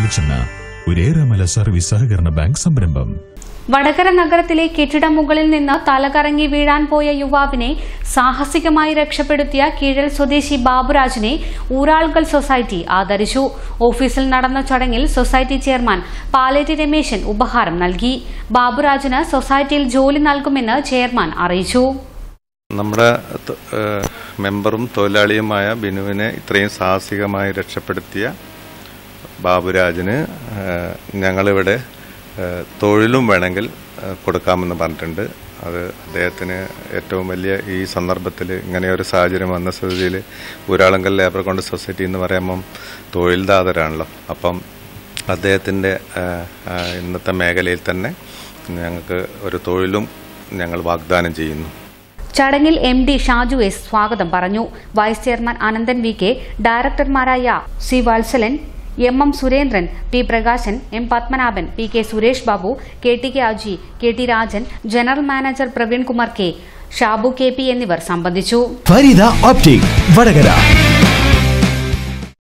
വെളിച്ചെണ്ണ ഒരേറെമല സർവീസ് സഹകരണ ബാങ്ക് സംരംഭം വടകര നഗരത്തിലെ കെട്ടിടം മുകളിൽ നിന്ന് തലകറങ്ങി വീഴാൻ പോയ യുവാവിനെ സാഹസികമായി രക്ഷപ്പെടുത്തിയ കീഴൽ സ്വദേശി ബാബുരാജിനെ ഊരാളുകൾ സൊസൈറ്റി ആദരിച്ചു ഓഫീസിൽ നടന്ന ചടങ്ങിൽ സൊസൈറ്റി ചെയർമാൻ പാലേറ്റി രമേശൻ ഉപഹാരം നൽകി ബാബുരാജിന് സൊസൈറ്റിയിൽ ജോലി നൽകുമെന്ന് ചെയർമാൻ അറിയിച്ചു നമ്മുടെ ത- ഏഹ് മെമ്പറും തൊഴിലാളിയുമായ ബിനുവിനെ ഇത്രയും സാഹസികമായി രക്ഷപ്പെടുത്തിയ ബാബുരാജിന് ഏഹ് ഞങ്ങളിവിടെ ഏഹ് തൊഴിലും വേണമെങ്കിൽ ഏഹ് കൊടുക്കാമെന്ന് പറഞ്ഞിട്ടുണ്ട് അത് അദ്ദേഹത്തിന് ഏറ്റവും വലിയ ഈ സന്ദർഭത്തിൽ ഇങ്ങനെ ഒരു സാഹചര്യം വന്ന സ്ഥിതിയിൽ ഊരാളങ്കൽ ലേബർ കോണ്ട് സൊസൈറ്റി എന്ന് പറയുമ്പം തൊഴിൽദാതരാണല്ലോ അപ്പം അദ്ദേഹത്തിൻ്റെ ഏഹ്, ഏഹ് ഇന്നത്തെ മേഖലയിൽ തന്നെ ഞങ്ങൾക്ക് ഒരു തൊഴിലും ഞങ്ങൾ വാഗ്ദാനം ചെയ്യുന്നു ചടങ്ങിൽ എം ഡി ഷാജു എസ് സ്വാഗതം പറഞ്ഞു vice chairman Ananthan V K ഡയറക്ടർമാരായ C Vathsalan M M Surendran P Prakashan M Padmanabhan P K Suresh Babu K T K Aji K T Rajan general manager Praveen Kumar K Shabu K P എന്നിവർ സംബന്ധിച്ചു ഫരീദ ഓപ്റ്റിക് വടകര